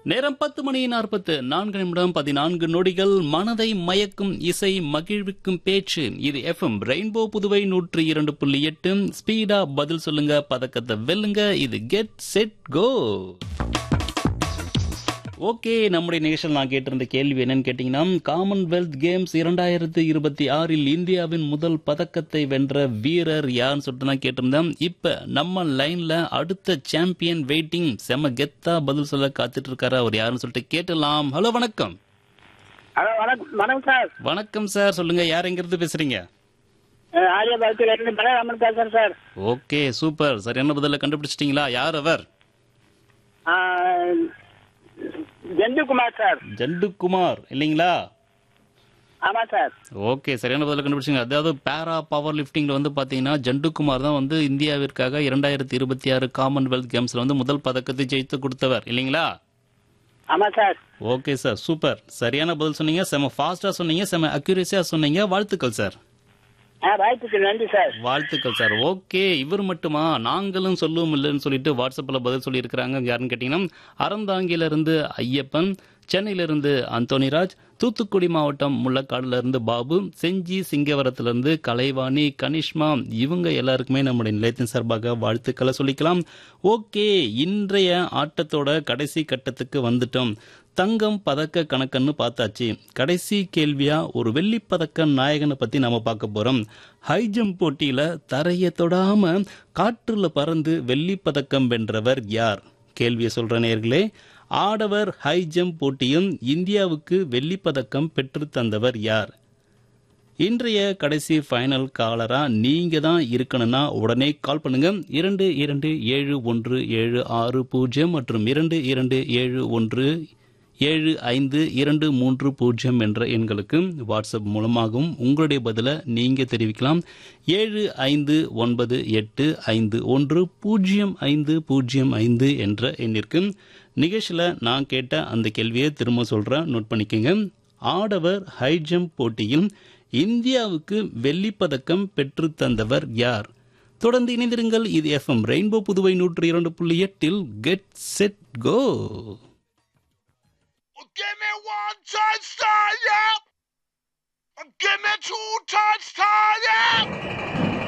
நேரம் பத்து மணி நாற்பத்து நான்கு நிமிடம் பதினான்கு நொடிகள் மனதை மயக்கும் இசை மகிழ்விக்கும் பேச்சு இது எஃப்எம் ரெயின்போ புதுவை நூற்றி இரண்டு புள்ளி எட்டு ஸ்பீடா பதில் சொல்லுங்க பதக்கத்தை வெல்லுங்க இது கெட் செட் கோ ஓகே நம்முடைய நிகழ்ச்சியில் நான் கேட்டிருந்த கேள்வி என்னன்னு கேட்டீங்கன்னா காமன்வெல்த் கேம்ஸ் இரண்டாயிரத்து இருபத்தி ஆறில் இந்தியாவின் முதல் பதக்கத்தை வென்ற வீரர் யாருன்னு சொல்லிட்டு நான் கேட்டிருந்தேன் இப்ப நம்ம லைன்ல அடுத்த சாம்பியன் வெயிட்டிங் செம கெத்தா பதில் சொல்ல காத்துட்டு இருக்காரு அவர் யாருன்னு சொல்லிட்டு கேட்டலாம் ஹலோ வணக்கம் ஹலோ வணக்கம் வணக்கம் சார் வணக்கம் சார் சொல்லுங்க யார் எங்கிருந்து பேசுறீங்க அஹ் ஆரியபாகத்தில் இருந்து பலராமன் பேசுறேன் சார் ஓகே சூப்பர் சரியான பதில கண்டுபிடிச்சிட்டீங்களா யார் அவர் அஹ் ஜெண்டுகுமார் சார் ஜண்டுகுமார் இல்லைங்களா ஆமா சார் ஓகே சரியான பதில கண்டுபிடிச்சிங்க அதாவது பேரா பவர் லிஃப்டிங்ல வந்து பாத்தீங்கன்னா ஜண்டுகுமார் தான் வந்து இந்தியாவிற்காக இரண்டாயிரத்தி இருபத்தி ஆறு காமன்வெல்த் கேம்ஸ்ல வந்து முதல் பதக்கத்தை ஜெயித்து கொடுத்தவர் இல்லைங்களா ஆமா சார் ஓகே சார் சூப்பர் சரியான பதில் சொன்னீங்க செம ஃபாஸ்டா சொன்னீங்க செம அக்யூரேசியா சொன்னீங்க வாழ்த்துக்கள் சார் ஆ வாய்ப்புக்கு நன்றி சார் வாழ்த்துக்கள் சார் ஓகே இவர் மட்டுமா நாங்களும் சொல்லுவோம் இல்லைன்னு சொல்லிட்டு வாட்ஸ்அப்ல பதில் சொல்லி இருக்கிறாங்க யாருன்னு கேட்டீங்கன்னா அறந்தாங்கில இருந்து ஐயப்பன் சென்னையில இருந்து அந்தோனிராஜ் தூத்துக்குடி மாவட்டம் முள்ளக்காடுல இருந்து பாபு செஞ்சி சிங்கவரத்துல இருந்து கலைவாணி கனிஷ்மா இவங்க எல்லாருக்குமே நம்முடைய நிலையத்தின் சார்பாக வாழ்த்துக்களை சொல்லிக்கலாம் ஓகே இன்றைய ஆட்டத்தோட கடைசி கட்டத்துக்கு வந்துட்டோம் தங்கம் பதக்க கணக்குன்னு பார்த்தாச்சு கடைசி கேள்வியா ஒரு வெள்ளி பதக்க நாயகனை பத்தி நாம பார்க்க போறோம் ஹை ஜம்ப் போட்டியில தரையை தொடாம காற்றுல பறந்து வெள்ளி பதக்கம் வென்றவர் யார் கேள்வியை சொல்ற நேர்களே ஆடவர் ஹை ஜம்ப் போட்டியும் இந்தியாவுக்கு வெள்ளி பதக்கம் பெற்று தந்தவர் யார் இன்றைய கடைசி ஃபைனல் காலரா நீங்க தான் இருக்கணும்னா உடனே கால் பண்ணுங்க இரண்டு இரண்டு ஏழு ஒன்று ஏழு ஆறு பூஜ்ஜியம் மற்றும் இரண்டு இரண்டு ஏழு ஒன்று ஏழு ஐந்து இரண்டு மூன்று பூஜ்ஜியம் என்ற எண்களுக்கு வாட்ஸ்அப் மூலமாகவும் உங்களுடைய பதிலை நீங்க தெரிவிக்கலாம் ஏழு ஐந்து ஒன்பது எட்டு ஐந்து ஒன்று பூஜ்ஜியம் ஐந்து பூஜ்ஜியம் ஐந்து என்ற எண்ணிற்கு நிகழ்ச்சியில் நான் கேட்ட அந்த கேள்வியை திரும்ப சொல்றேன் நோட் பண்ணிக்கோங்க ஆடவர் ஹை ஜம்ப் போட்டியில் இந்தியாவுக்கு வெள்ளிப்பதக்கம் பெற்று தந்தவர் யார் தொடர்ந்து இணைந்திருங்கள் இது எஃப்எம் ரெயின்போ புதுவை நூற்றி இரண்டு புள்ளி எட்டில் get set go Give me one touchdown, yeah. Give me two touchdowns, yeah.